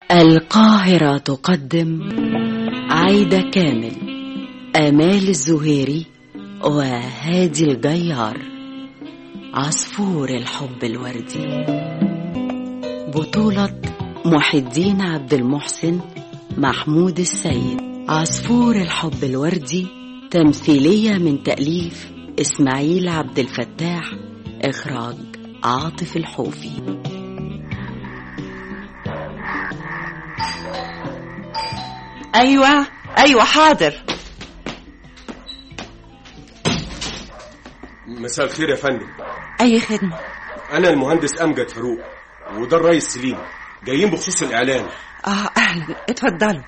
القاهرة تقدم عايدة كامل آمال الزهيري وهادي الجيار عصفور الحب الوردي بطولة محي الدين عبد المحسن محمود السيد عصفور الحب الوردي تمثيلية من تأليف إسماعيل عبد الفتاح إخراج عاطف الحوفي ايوه ايوه حاضر مساء الخير يا فندم اي خدمه انا المهندس امجد فاروق وده الريس سليم جايين بخصوص الاعلان اه اهلا اتفضلوا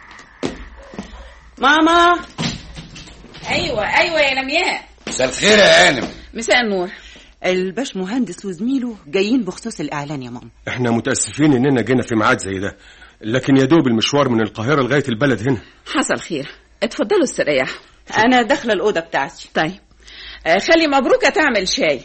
ماما ايوه ايوه يا لمياء مساء الخير يا هانم مساء النور الباش مهندس وزميله جايين بخصوص الاعلان يا ماما احنا متاسفين اننا جينا في ميعاد زي ده لكن يا دوب المشوار من القاهره لغايه البلد هنا حصل خير اتفضلوا استريحوا انا داخله الاوضه بتاعتي طيب آه، خلي مبروكه تعمل شاي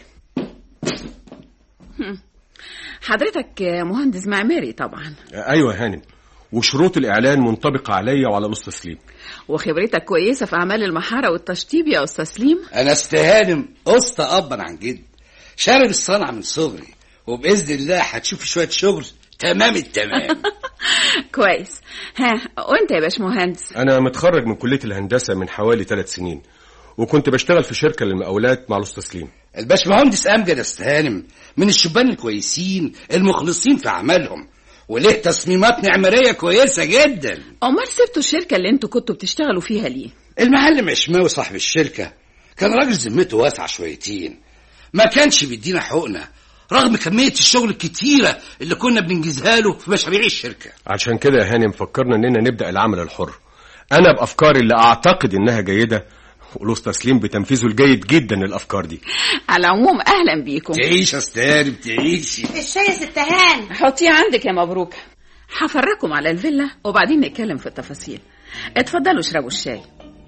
هم. حضرتك آه، مهندس معماري طبعا ايوه يا هانم وشروط الاعلان منطبقه عليا وعلى الاستاذ سليم وخبرتك كويسه في اعمال المحاره والتشطيب يا استاذ سليم انا استهانم اسطى ابا عن جد شارب الصنعه من صغري وباذن الله هتشوفي شويه شغل تمام التمام كويس ها وانت يا باش مهندس انا متخرج من كليه الهندسه من حوالي ثلاث سنين وكنت بشتغل في شركه للمقاولات مع الاستاذ سليم الباشمهندس امجد استهانم من الشبان الكويسين المخلصين في اعمالهم وله تصميمات معماريه كويسه جدا امال سبتوا الشركه اللي انتوا كنتوا بتشتغلوا فيها ليه المعلم عشماوي صاحب الشركه كان راجل ذمته واسعه شويتين ما كانش بيدينا حقوقنا رغم كميه الشغل الكتيره اللي كنا بننجزها له في مشاريع الشركه عشان كده يا هانم فكرنا اننا نبدا العمل الحر انا بافكاري اللي اعتقد انها جيده والاستاذ سليم بتنفيذه الجيد جدا للافكار دي على العموم اهلا بيكم تعيش يا استاذ تعيشي الشاي يا ست هان حطيه عندك يا مبروك هفرجكم على الفيلا وبعدين نتكلم في التفاصيل اتفضلوا اشربوا الشاي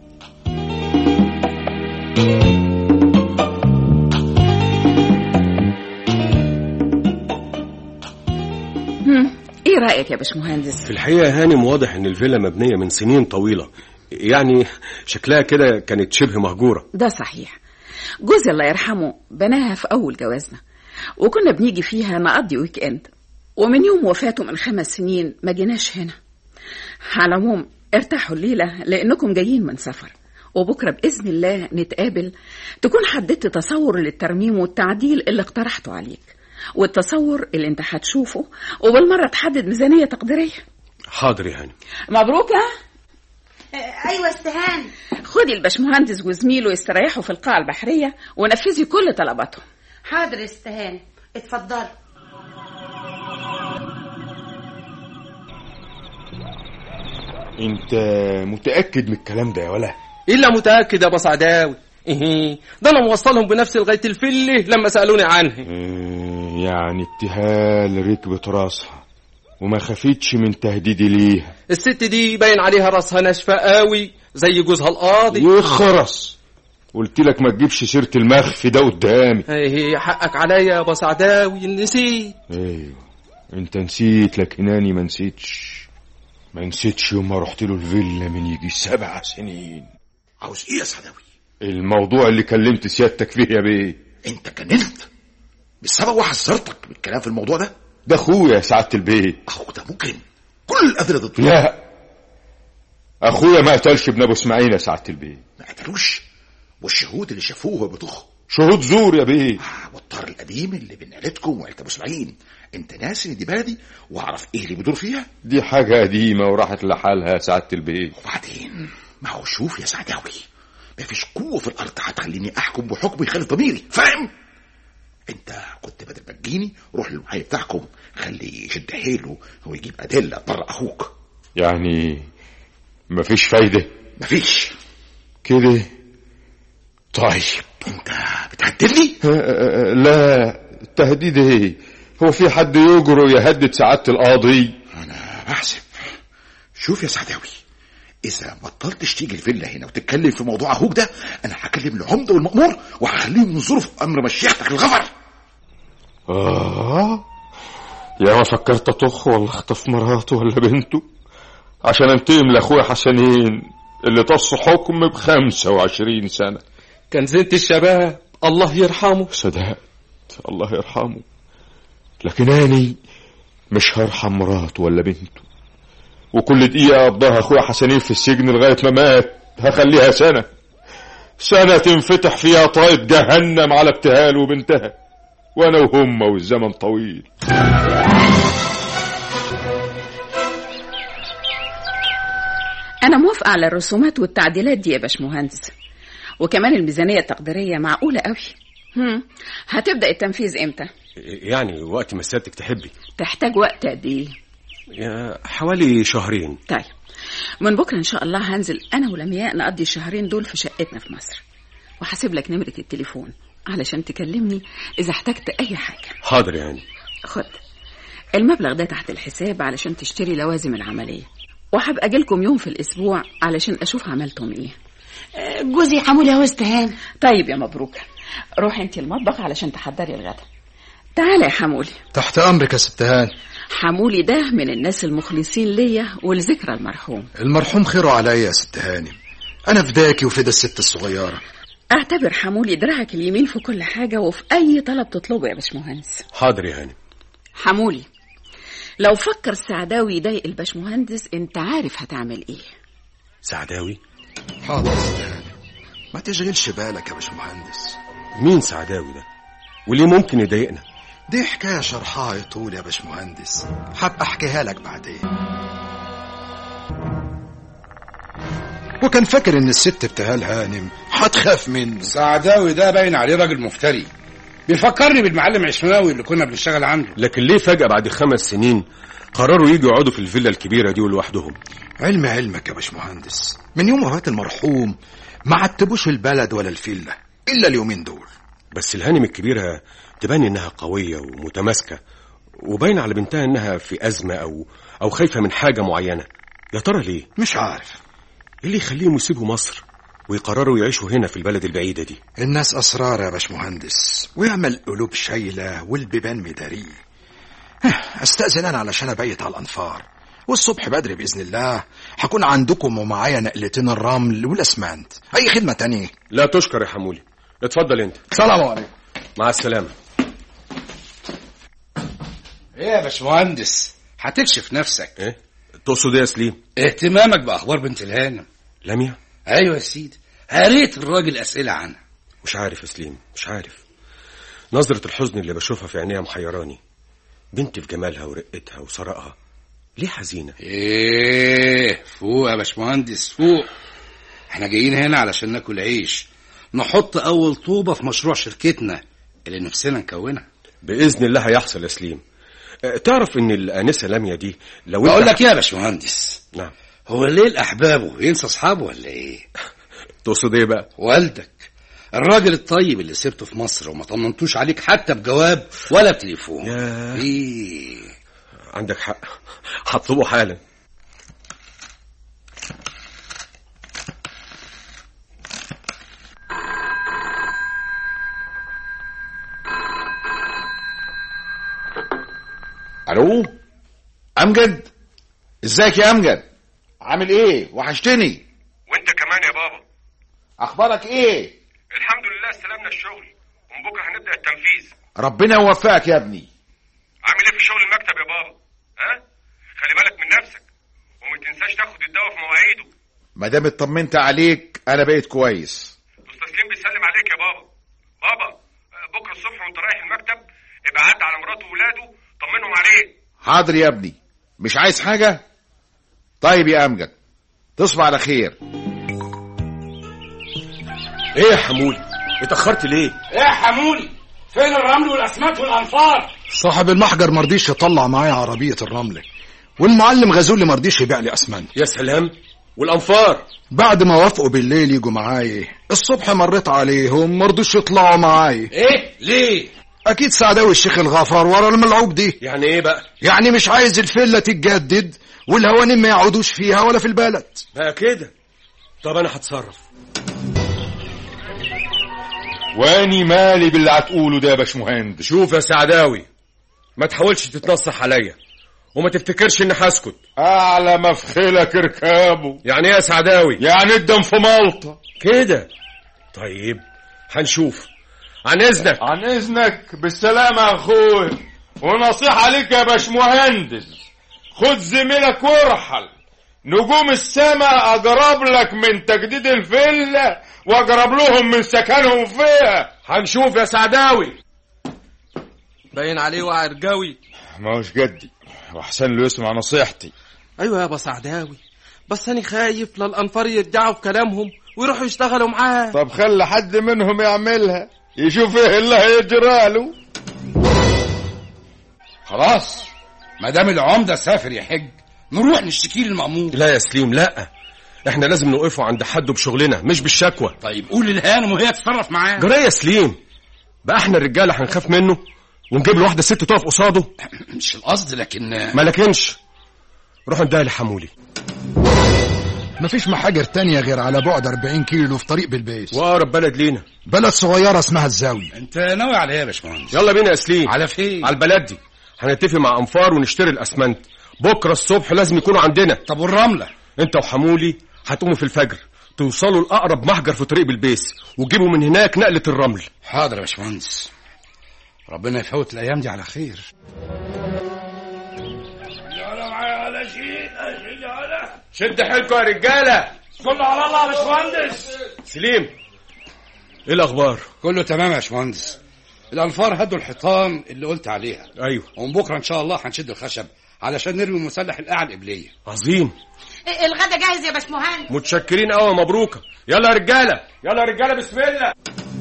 هم، ايه رايك يا باشمهندس في الحقيقه يا هانم واضح ان الفيلا مبنيه من سنين طويله يعني شكلها كده كانت شبه مهجوره ده صحيح جوزي الله يرحمه بناها في اول جوازنا وكنا بنيجي فيها نقضي ويك اند ومن يوم وفاته من خمس سنين ما جيناش هنا على العموم ارتاحوا الليله لانكم جايين من سفر وبكره باذن الله نتقابل تكون حددت تصور للترميم والتعديل اللي اقترحته عليك والتصور اللي انت هتشوفه وبالمره تحدد ميزانيه تقديريه حاضر يا هانم مبروك ها آه، ايوه استهان خدي الباشمهندس وزميله يستريحوا في القاعه البحريه ونفذي كل طلباتهم حاضر استهان اتفضل انت متأكد من الكلام ده يا ولا الا متاكد يا بصعداوي ايه ده انا موصلهم بنفسي لغايه الفله لما سالوني عنه اه، يعني ابتهال ركبت راسها وما خفتش من تهديدي ليها الست دي باين عليها راسها ناشفه قوي زي جوزها القاضي يخرس قلت لك ما تجيبش سيرة المخفي ده قدامي ايه حقك عليا يا بصعداوي نسيت ايوه انت نسيت لكن اني ما نسيتش ما نسيتش يوم ما رحت له الفيلا من يجي سبع سنين عاوز ايه يا سعداوي الموضوع اللي كلمت سيادتك فيه يا بيه انت جننت بالسبب وحذرتك من الكلام في الموضوع ده ده اخويا يا سعادة البيت اخوك ده مجرم كل الادله ضده لا اخويا ما قتلش ابن ابو اسماعيل يا سعادة البيت ما قتلوش والشهود اللي شافوه وهو بيطخ شهود زور يا بيه آه، والطار القديم اللي بين عيلتكم وعيله ابو اسماعيل انت ناسي ان دي بلدي واعرف ايه اللي بيدور فيها دي حاجة قديمة وراحت لحالها يا سعادة البيت وبعدين ما هو شوف يا سعداوي مفيش قوه في الارض هتخليني احكم بحكم يخالف ضميري فاهم انت كنت بدل ما تجيني روح للمحامي بتاعكم خليه يشد حيله ويجيب ادله بره اخوك يعني مفيش فايدة مفيش كده طيب انت بتهددني لا تهديد ايه هو في حد يجرؤ يهدد سعادة القاضي انا بحسب شوف يا سعداوي اذا بطلتش تيجي الفيلا هنا وتتكلم في موضوع اخوك ده انا هكلم العمده والمأمور وهخليهم ينظروا في امر مشيختك الغفر آه يا ما فكرت اطخ ولا اخطف مراته ولا بنته عشان انتقم لاخويا حسنين اللي طص حكم بخمسة وعشرين سنة كان زينة الشباب الله يرحمه صدقت الله يرحمه لكن اني مش هرحم مراته ولا بنته وكل دقيقة قضاها اخويا حسنين في السجن لغاية ما مات هخليها سنة سنة تنفتح فيها طاية جهنم على ابتهال وبنتها وانا وهم والزمن طويل أنا موافقة على الرسومات والتعديلات دي يا باشمهندس وكمان الميزانية التقديرية معقولة قوي هم. هتبدأ التنفيذ إمتى؟ يعني وقت ما سيادتك تحبي تحتاج وقت قد إيه؟ يا حوالي شهرين طيب من بكرة إن شاء الله هنزل أنا ولمياء نقضي الشهرين دول في شقتنا في مصر وهسيب لك نمرة التليفون علشان تكلمني إذا احتجت أي حاجة حاضر يعني خد المبلغ ده تحت الحساب علشان تشتري لوازم العملية وهبقى أجيلكم يوم في الأسبوع علشان أشوف عملتم إيه جوزي حمولي اهو استهان طيب يا مبروكة روحي انت المطبخ علشان تحضري الغدا تعالى يا حمولي تحت امرك يا ست هان حمولي ده من الناس المخلصين ليا ولذكرى المرحوم المرحوم خيره عليا يا ست هانم انا فداكي وفدا الست الصغيره اعتبر حمولي دراعك اليمين في كل حاجة وفي أي طلب تطلبه يا باشمهندس حاضر يا هانم حمولي لو فكر السعداوي يضايق الباشمهندس انت عارف هتعمل ايه سعداوي حاضر يا ست هانم ما تشغلش بالك يا باشمهندس مين سعداوي ده وليه ممكن يضايقنا دي حكايه شرحها يطول يا باشمهندس هبقى احكيها لك بعدين وكان فاكر ان الست ابتهال هانم هتخاف منه سعداوي ده باين عليه راجل مفتري بيفكرني بالمعلم عشماوي اللي كنا بنشتغل عنده لكن ليه فجأة بعد خمس سنين قرروا يجوا يقعدوا في الفيلا الكبيرة دي لوحدهم علم علمك يا باشمهندس من يوم وفاة المرحوم ما عتبوش البلد ولا الفيلا الا اليومين دول بس الهانم الكبيرة تبان انها قوية ومتماسكة وباين على بنتها انها في أزمة او او خايفة من حاجة معينة يا ترى ليه؟ مش عارف ايه اللي يخليهم يسيبوا مصر ويقرروا يعيشوا هنا في البلد البعيدة دي الناس اسرار يا باشمهندس ويعمل قلوب شايله والبيبان مداريه ها، استاذن انا علشان ابيت على الانفار والصبح بدري باذن الله هكون عندكم ومعايا نقلتين الرمل والاسمنت اي خدمه تانية لا تشكر يا حمولي اتفضل انت سلام عليكم مع السلامة ايه يا باشمهندس هتكشف نفسك ايه تقصد ايه يا سليم اهتمامك باخبار بنت الهانم لميا ايوه يا سيدي قريت الراجل اسئله عنها مش عارف يا سليم مش عارف نظرة الحزن اللي بشوفها في عينيها محيراني بنتي في جمالها ورقتها وثرائها ليه حزينة ايه فوق يا باشمهندس فوق احنا جايين هنا علشان ناكل عيش نحط اول طوبه في مشروع شركتنا اللي نفسنا نكونها بإذن الله هيحصل يا سليم أه، تعرف ان الآنسة لميا دي لو بقول انت- لك ايه يا باشمهندس نعم هو ليه الاحبابه ينسى اصحابه ولا ايه تقصد ايه بقى والدك الراجل الطيب اللي سبته في مصر وما طمنتوش عليك حتى بجواب ولا بتليفون ياه. ايه عندك حق هطلبه حالا الو امجد ازيك يا امجد عامل ايه وحشتني وانت كمان يا بابا اخبارك ايه الحمد لله استلمنا الشغل ومن بكره هنبدا التنفيذ ربنا يوفقك يا ابني عامل ايه في شغل المكتب يا بابا ها خلي بالك من نفسك وما تنساش تاخد الدواء في مواعيده ما دام اطمنت عليك انا بقيت كويس استاذ سليم بيسلم عليك يا بابا بابا آه، بكره الصبح وانت رايح المكتب ابقى عدى على مراته وولاده طمنهم عليه حاضر يا ابني مش عايز حاجه طيب يا امجد تصبح على خير ايه يا حمولي اتأخرت ليه ايه يا حمولي فين الرمل والاسمنت والانفار صاحب المحجر مرضيش يطلع معايا عربيه الرمل والمعلم غزولي مرضيش يبيع لي اسمنت يا سلام والأنفار بعد ما وافقوا بالليل يجوا معايا الصبح مريت عليهم مرضوش يطلعوا معايا ايه ليه اكيد سعداوي الشيخ الغفار ورا الملعوب دي يعني ايه بقى يعني مش عايز الفيلا تتجدد والهوانم ما يقعدوش فيها ولا في البلد بقى كده طب انا هتصرف واني مالي باللي هتقوله ده يا باشمهندس شوف يا سعداوي ما تحاولش تتنصح عليا وما تفتكرش اني هسكت اعلى مفخلك اركابه يعني ايه يا سعداوي يعني الدم في ملطة كده طيب هنشوف عن اذنك عن اذنك بالسلامة يا اخوي ونصيحة ليك يا باشمهندس خد زميلك وارحل نجوم السماء اقرب لك من تجديد الفيلا واقرب لهم من سكنهم فيها هنشوف يا سعداوي باين عليه وقع رجاوي ما هوش جدي واحسن له يسمع نصيحتي ايوه يا ابو سعداوي بس انا خايف لا الانفار يرجعوا في كلامهم ويروحوا يشتغلوا معاه طب خلي حد منهم يعملها يشوف ايه اللي هيجرى له خلاص ما دام العمده سافر يحج نروح نشتكي للمأمور لا يا سليم لا احنا لازم نوقفه عند حده بشغلنا مش بالشكوى طيب قول للهانم وهي تتصرف معاه جرى يا سليم بقى احنا الرجاله هنخاف منه ونجيب له واحده ست تقف قصاده مش القصد لكن ما لكنش روح انده لحمولي مفيش محاجر تانية غير على بعد 40 كيلو في طريق بلبيس واقرب بلد لينا بلد صغيرة اسمها الزاوية انت ناوي على ايه يا باشمهندس يلا بينا يا سليم على فين على البلد دي هنتفق مع انفار ونشتري الاسمنت بكره الصبح لازم يكونوا عندنا طب والرمله انت وحمولي هتقوموا في الفجر توصلوا لاقرب محجر في طريق بلبيس وتجيبوا من هناك نقله الرمل حاضر يا باشمهندس ربنا يفوت الايام دي على خير شد حيلكم يا رجاله صلوا على الله يا باشمهندس سليم ايه الاخبار كله تمام يا باشمهندس الانفار هدوا الحيطان اللي قلت عليها ايوه ومن بكره ان شاء الله هنشد الخشب علشان نرمي المسلح القاعه القبليه عظيم الغدا جاهز يا باشمهندس متشكرين قوي مبروكه يلا يا رجاله يلا يا رجاله بسم الله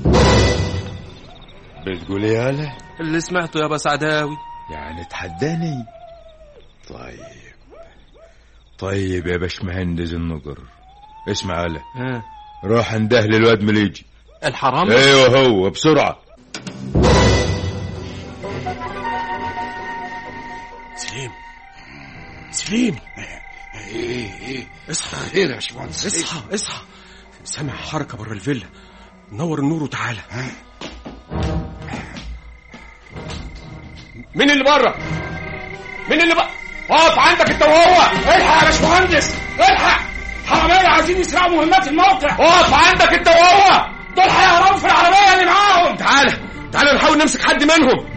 بتقول ايه يالا اللي سمعته يا ابو سعداوي يعني تحداني طيب طيب يا باشمهندس النقر اسمع يالا ها روح انده للواد مليجي الحرام ايوه هو بسرعه سليم سليم ايه ايه اصحى خير يا باشمهندس اصحى اصحى سامع حركه بره الفيلا نور النور وتعالى مين اللي بره مين اللي بره اقف عندك انت وهو الحق يا باشمهندس الحق حرامية عايزين يسرقوا مهمات الموقع اقف عندك انت وهو دول هيهربوا في العربية اللي معاهم تعالى تعالى نحاول نمسك حد منهم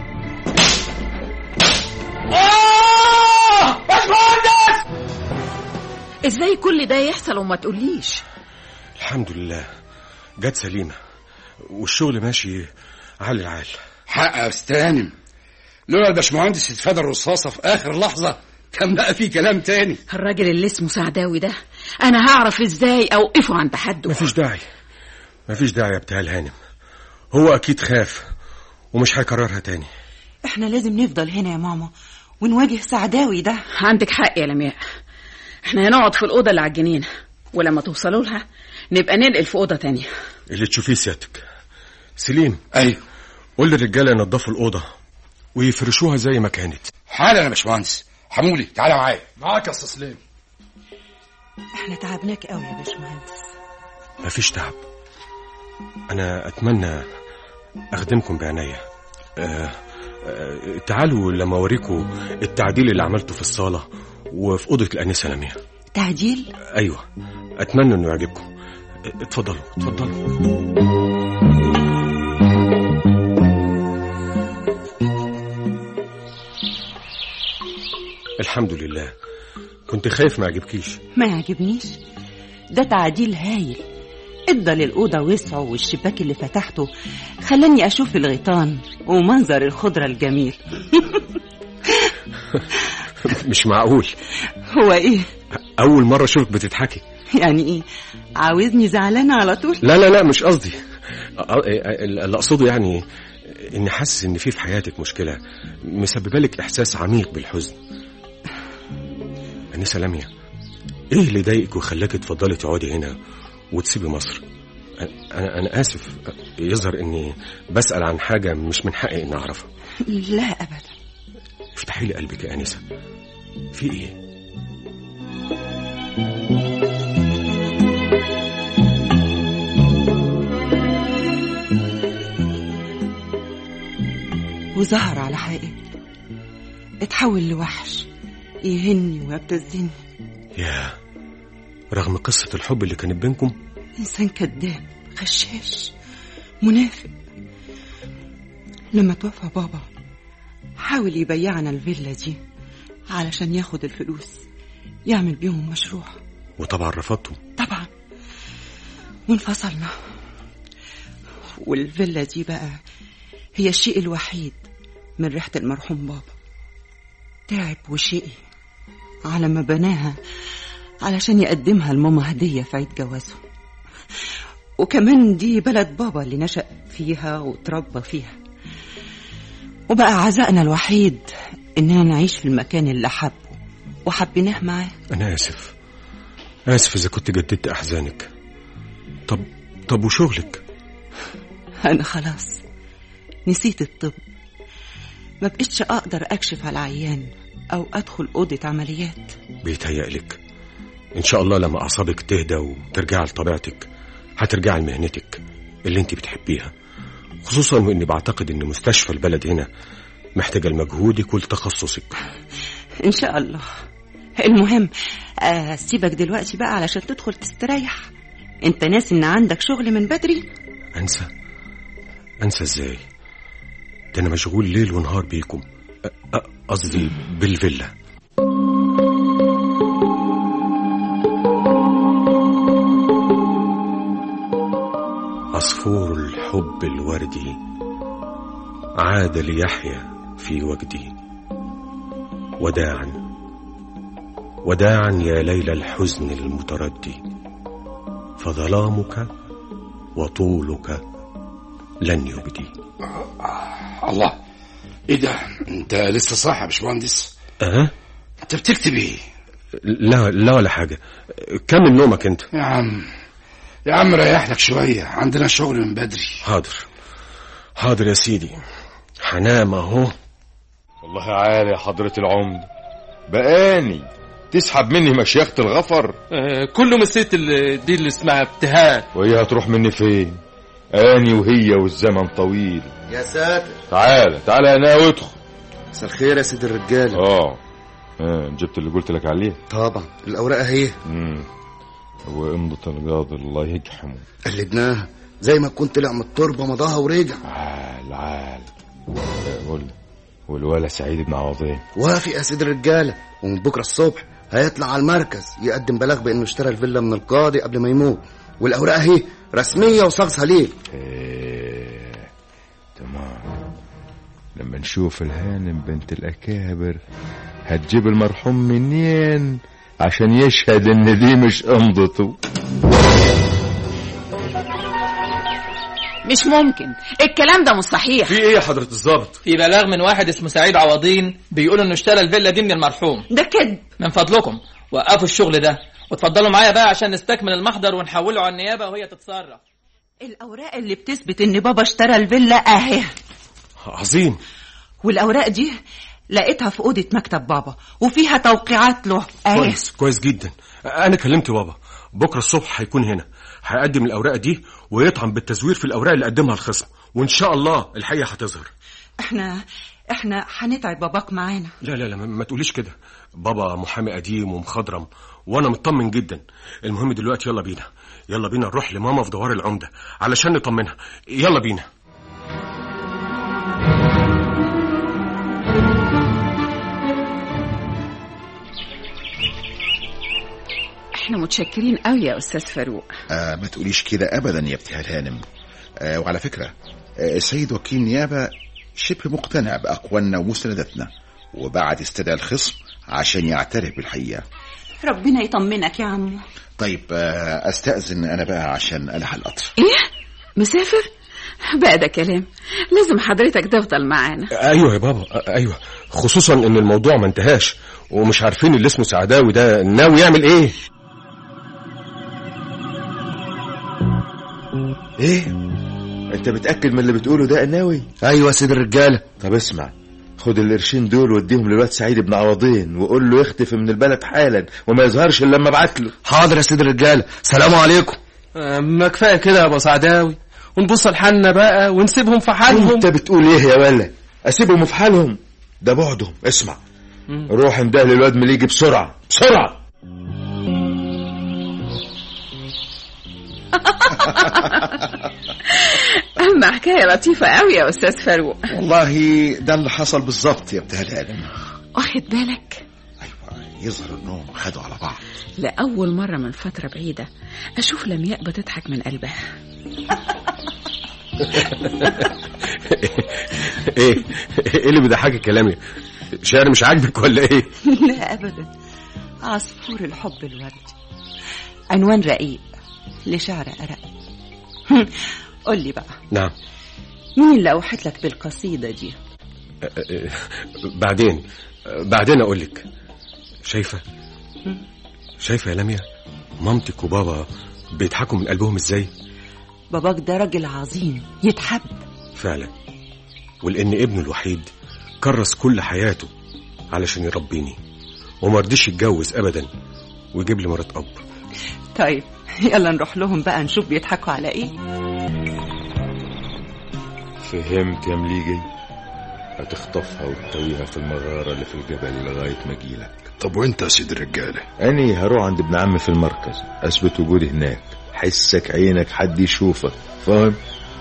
آه باشمهندس ازاي كل ده يحصل وما تقوليش الحمد لله جت سليمه والشغل ماشي عال العال حق يا استانم لولا الباشمهندس يتفادى الرصاصة في آخر لحظة كان بقى في كلام تاني الراجل اللي اسمه سعداوي ده انا هعرف ازاي اوقفه عند حده مفيش داعي مفيش داعي يا بتاع الهانم هو اكيد خاف ومش هيكررها تاني احنا لازم نفضل هنا يا ماما ونواجه سعداوي ده عندك حق يا لمياء احنا هنقعد في الاوضه اللي على الجنينه ولما توصلوا لها نبقى ننقل في اوضه تانية اللي تشوفيه سيادتك سليم ايوه قول للرجاله ينضفوا الاوضه ويفرشوها زي ما كانت حالا يا باشمهندس حمولي تعالى معايا معاك يا استاذ سليم احنا تعبناك قوي يا باشمهندس مفيش تعب انا اتمنى اخدمكم بعناية أه أه تعالوا لما اوريكم التعديل اللي عملته في الصاله وفي اوضه الانسه لميا تعديل ايوه اتمنى انه يعجبكم أه، اتفضلوا اتفضلوا الحمد لله كنت خايف ما يعجبكيش ما يعجبنيش ده تعديل هايل ادى للأوضة وسعه والشباك اللي فتحته خلاني أشوف الغيطان ومنظر الخضرة الجميل مش معقول هو إيه؟ اول مره اشوفك بتضحكي يعني إيه؟ عاوزني زعلانة على طول؟ لا لا لا مش قصدي أ- أ- اللي اقصده يعني اني حاسس ان في في حياتك مشكله مسببه لك احساس عميق بالحزن انسه لميا ايه اللي ضايقك وخلاك تفضلي تقعدي هنا وتسيبي مصر أ- انا انا اسف يظهر اني بسال عن حاجه مش من حقي اني اعرفها لا أبدا افتحي لي قلبك يا انسه في ايه وظهر على حقيقة اتحول لوحش يهني ويبتزني يا رغم قصة الحب اللي كانت بينكم إنسان كذاب غشاش منافق لما توفى بابا حاول يبيعنا الفيلا دي علشان ياخد الفلوس يعمل بيهم مشروع وطبعا رفضتم طبعا وانفصلنا والفيلا دي بقى هي الشيء الوحيد من ريحة المرحوم بابا تعب وشقي على ما بناها علشان يقدمها لماما هدية في عيد جوازه وكمان دي بلد بابا اللي نشأ فيها وتربى فيها وبقى عزائنا الوحيد إننا نعيش في المكان اللي حبه وحبيناه معاه أنا آسف آسف إذا كنت جددت أحزانك طب طب وشغلك أنا خلاص نسيت الطب ما بقتش أقدر أكشف على عيان أو أدخل أوضة عمليات بيتهيألك إن شاء الله لما أعصابك تهدى وترجع لطبيعتك هترجع لمهنتك اللي انت بتحبيها خصوصا واني بعتقد ان مستشفى البلد هنا محتاجة لمجهودك ولتخصصك إن شاء الله المهم أسيبك دلوقتي بقى علشان تدخل تستريح أنت ناسي إن عندك شغل من بدري أنسى أنسى إزاي ده أنا مشغول ليل ونهار بيكم أ- أ- قصدي بالفيلا عصفور الحب الوردي عاد ليحيا في وجدي وداعا وداعا يا ليل الحزن المتردي فظلامك وطولك لن يبدي الله ايه ده انت لسه صاحي يا باشمهندس أه؟ انت بتكتب ايه لا لا ولا حاجة كمل نومك انت يا عم يا عم ريح لك شويه عندنا شغل من بدري حاضر حاضر يا سيدي هنام اهو والله عالي يا حضرة العمد بقاني تسحب مني مشيخة الغفر آه، كله من الست اللي دي اللي اسمها ابتهال وهي هتروح مني فين اني وهي والزمن طويل يا ساتر تعالى تعالى يا ناوي ادخل مساء الخير يا سيد الرجاله اه اه جبت اللي قلت لك عليه طبعا الاوراق اهي امم وامضة القاضي الله يجحمه قلبناها زي ما كنت طلع من التربه مضاها ورجع عال عال آه، قول لي والولا سعيد بن عوضين وافق يا سيد الرجاله ومن بكره الصبح هيطلع على المركز يقدم بلاغ بانه اشترى الفيلا من القاضي قبل ما يموت والاوراق اهي رسميه وصاغ ليل إيه، تمام لما نشوف الهانم بنت الأكابر هتجيب المرحوم منين عشان يشهد ان دي مش امضته مش ممكن الكلام ده مش صحيح في ايه يا حضرة الضابط في بلاغ من واحد اسمه سعيد عوضين بيقول انه اشترى الفيلا دي من المرحوم ده كذب من فضلكم وقفوا الشغل ده وتفضلوا معايا بقى عشان نستكمل المحضر ونحوله على النيابه وهي تتصرف الأوراق اللي بتثبت إن بابا اشترى الفيلا أهي عظيم والأوراق دي لقيتها في أوضة مكتب بابا وفيها توقيعات له أهي كويس كويس جدا انا كلمت بابا بكره الصبح هيكون هنا هيقدم الاوراق دي ويطعن بالتزوير في الاوراق اللي قدمها الخصم وان شاء الله الحقيقه هتظهر احنا احنا هنتعب باباك معانا لا لا لا ما- ما تقوليش كده بابا محامي قديم ومخضرم وانا مطمن جدا المهم دلوقتي يلا بينا يلا بينا نروح لماما في دوار العمده علشان نطمنها يلا بينا احنا متشكرين قوي يا استاذ فاروق آه ما تقوليش كده ابدا يا ابتهال هانم آه وعلى فكره آه السيد وكيل نيابه شبه مقتنع باقوالنا ومستنداتنا وبعد استدعاء الخصم عشان يعترف بالحقيقه ربنا يطمنك يا عمو طيب آه استاذن انا بقى عشان الحق القطر ايه مسافر بقى ده كلام لازم حضرتك تفضل معانا ايوه يا بابا أ- ايوه خصوصا ان الموضوع ما انتهاش ومش عارفين اللي اسمه سعداوي ده ناوي يعمل ايه ايه انت متاكد من اللي بتقوله ده ناوي ايوه يا سيد الرجاله طب اسمع خد القرشين دول واديهم للواد سعيد بن عوضين وقول له يختفي من البلد حالا وما يظهرش الا لما ابعت له حاضر يا سيد الرجاله سلام عليكم آه، ما كفايه كده يا ابو سعداوي ونبص لحالنا بقى ونسيبهم في حالهم انت بتقول ايه يا ولا اسيبهم في حالهم ده بعدهم اسمع روح انده للواد مليجي بسرعة بسرعة أما حكاية لطيفة قوي يا أستاذ فاروق والله ده اللي حصل بالظبط يا ابتهال هانم واخد بالك يظهر انهم خدوا على بعض لأول مرة من فترة بعيدة أشوف لمياء بتضحك من قلبها ايه ايه اللي بيضحكك كلامي شعر مش عاجبك ولا ايه لا أبدا عصفور الحب الوردي عنوان رقيق لشعر أرق قول لي بقى نعم مين اللي أوحت لك بالقصيدة دي أه، أه، بعدين أه، بعدين اقول لك شايفه شايفه يا لميا مامتك وبابا بيضحكوا من قلبهم ازاي باباك ده راجل عظيم يتحب فعلا ولان ابنه الوحيد كرس كل حياته علشان يربيني وما رضيش يتجوز ابدا ويجيب لي مرات اب طيب يلا نروح لهم بقى نشوف بيضحكوا على ايه فهمت يا مليجي هتخطفها وتتويها في المغارة اللي في الجبل لغاية ما اجيلك طب وانت يا سيد الرجالة أني هروح عند ابن عمي في المركز أثبت وجودي هناك حسك عينك حد يشوفك فاهم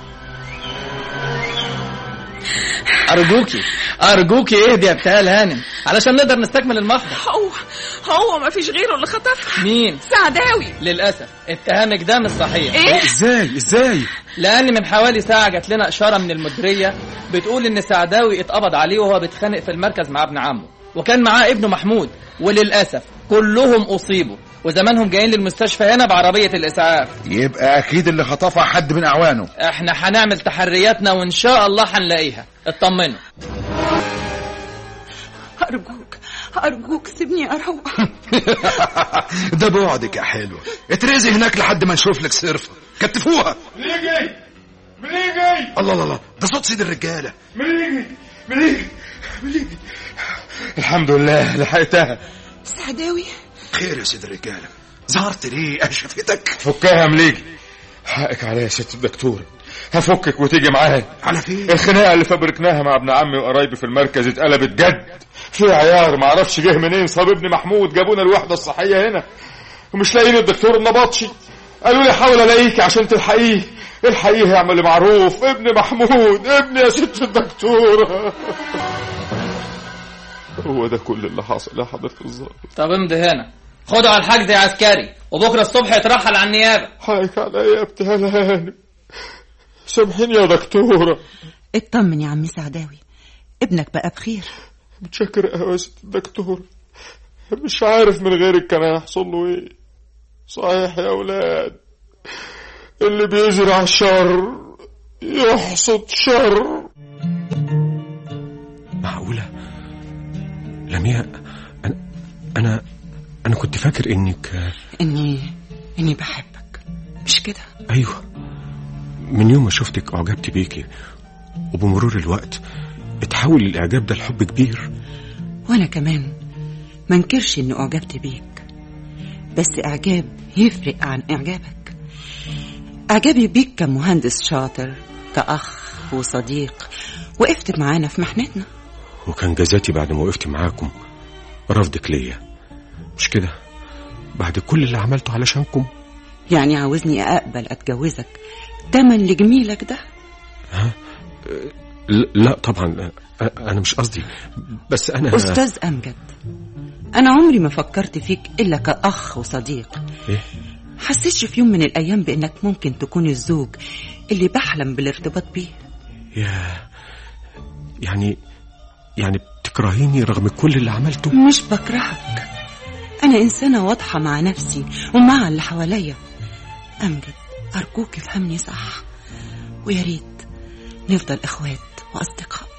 أرجوكي أرجوكي اهدي يا ابتهال هانم علشان نقدر نستكمل المحضر هو هو ما فيش غيره اللي خطفها مين؟ سعداوي للأسف اتهامك ده مش صحيح إيه؟ ازاي ازاي لأن من حوالي ساعة جات لنا إشارة من المديرية بتقول إن سعداوي اتقبض عليه وهو بيتخانق في المركز مع ابن عمه وكان معاه ابنه محمود وللأسف كلهم أصيبوا وزمانهم جايين للمستشفى هنا بعربية الإسعاف يبقى اكيد اللي خطفها حد من اعوانه احنا هنعمل تحرياتنا وإن شاء الله هنلاقيها اطمنوا أرجوك أرجوك سيبني أروح ده بعدك يا حلو اترزي هناك لحد ما نشوف لك صرفة كتفوها مليجي مليجي الله الله الله ده صوت سيد الرجالة مليجي مليجي مليجي الحمد لله لحقتها سعداوي خير يا سيد الرجالة ظهرت ليه أشفتك فكها يا مليجي حقك عليا يا ست الدكتور هفكك وتيجي معايا على فين الخناقه اللي فبركناها مع ابن عمي وقرايبي في المركز اتقلبت جد في عيار معرفش جه منين صاب ابني محمود جابونا الوحده الصحيه هنا ومش لاقيين الدكتور النبطشي قالوا لي حاول الاقيك عشان تلحقيه الحقيه اعمل لي معروف ابني محمود ابني يا ست الدكتور هو ده كل اللي حصل يا حضرة الظابط طب امضي هنا خده على الحجز يا عسكري وبكرة الصبح يترحل على النيابة حقك عليا يا ابتهال هانم سامحيني يا دكتورة اطمن يا عمي سعداوي ابنك بقى بخير متشكر قوي يا ست الدكتور مش عارف من غيرك كان هيحصل له ايه صحيح يا اولاد اللي بيزرع شر يحصد شر معقولة لمياء أنا أنا أنا كنت فاكر إنك إني إني بحبك مش كده أيوه من يوم ما شفتك أعجبت بيكي وبمرور الوقت اتحول الإعجاب ده لحب كبير وأنا كمان ما انكرش إني أعجبت بيك بس إعجاب يفرق عن إعجابك إعجابي بيك كمهندس شاطر كأخ وصديق وقفت معانا في محنتنا وكان جزاتي بعد ما وقفت معاكم رفضك ليا مش كده بعد كل اللي عملته علشانكم يعني عاوزني أقبل أتجوزك تمن لجميلك ده ها ل- لا طبعا أ- أنا مش قصدي بس أنا أستاذ أمجد أنا عمري ما فكرت فيك إلا كأخ وصديق إيه؟ حسيتش في يوم من الأيام بإنك ممكن تكون الزوج اللي بحلم بالارتباط بيه يا يعني يعني بتكرهيني رغم كل اللي عملته مش بكرهك أنا إنسانة واضحة مع نفسي ومع اللي حواليا أمجد أرجوك افهمني صح ويا ريت نفضل إخوات وأصدقاء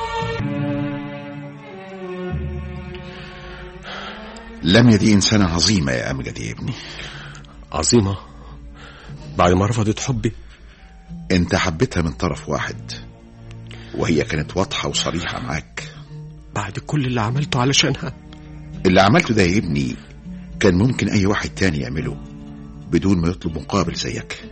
لميا دي إنسانة عظيمة يا أمجد يا ابني عظيمة بعد ما رفضت حبي أنت حبيتها من طرف واحد وهي كانت واضحة وصريحة معاك بعد كل اللي عملته علشانها اللي عملته ده يا ابني كان ممكن أي واحد تاني يعمله بدون ما يطلب مقابل زيك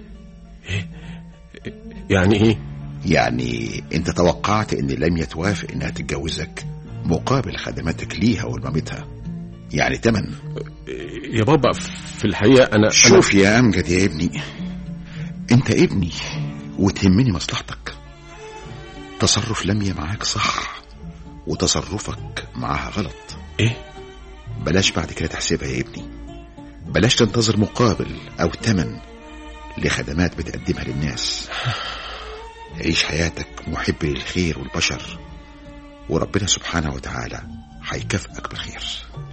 يعني ايه يعني انت توقعت ان لميا توافق انها تتجوزك مقابل خدماتك ليها ولمامتها يعني تمن يا بابا في الحقيقة أنا شوف يا أمجد يا ابني أنت ابني وتهمني مصلحتك تصرف لمية معاك صح وتصرفك معاها غلط إيه؟ بلاش بعد كده تحسبها يا ابني بلاش تنتظر مقابل أو تمن لخدمات بتقدمها للناس عيش حياتك محب للخير والبشر وربنا سبحانه وتعالى هيكافئك بالخير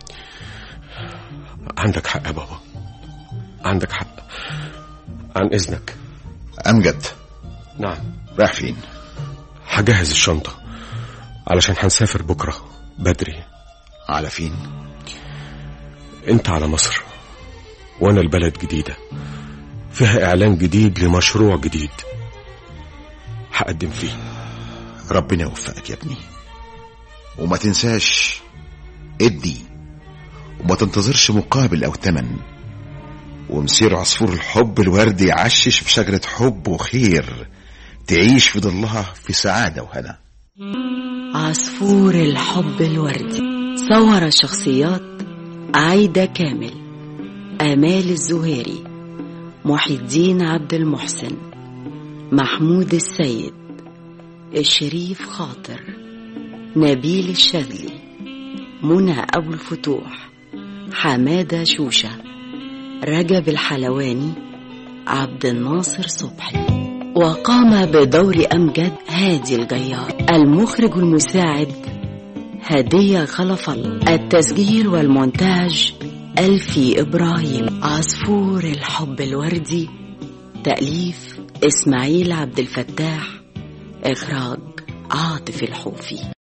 عندك حق يا بابا عندك حق عن إذنك أمجد نعم رايح فين هجهز الشنطة علشان هنسافر بكرة بدري على فين انت على مصر وانا البلد جديدة فيها اعلان جديد لمشروع جديد هقدم فيه ربنا يوفقك يا ابني وما تنساش ادي وما تنتظرش مقابل او تمن ومسير عصفور الحب الوردي يعشش في شجرة حب وخير تعيش في ظلها في سعادة وهنا عصفور الحب الوردي صور الشخصيات عايدة كامل آمال الزهيري محي الدين عبد المحسن محمود السيد الشريف خاطر نبيل الشاذلي منى أبو الفتوح حمادة شوشة رجب الحلواني عبد الناصر صبحي وقام بدور أمجد هادي الجيار المخرج المساعد هدية خلف الله التسجيل والمونتاج ألفي إبراهيم عصفور الحب الوردي تأليف إسماعيل عبد الفتاح إخراج عاطف الحوفي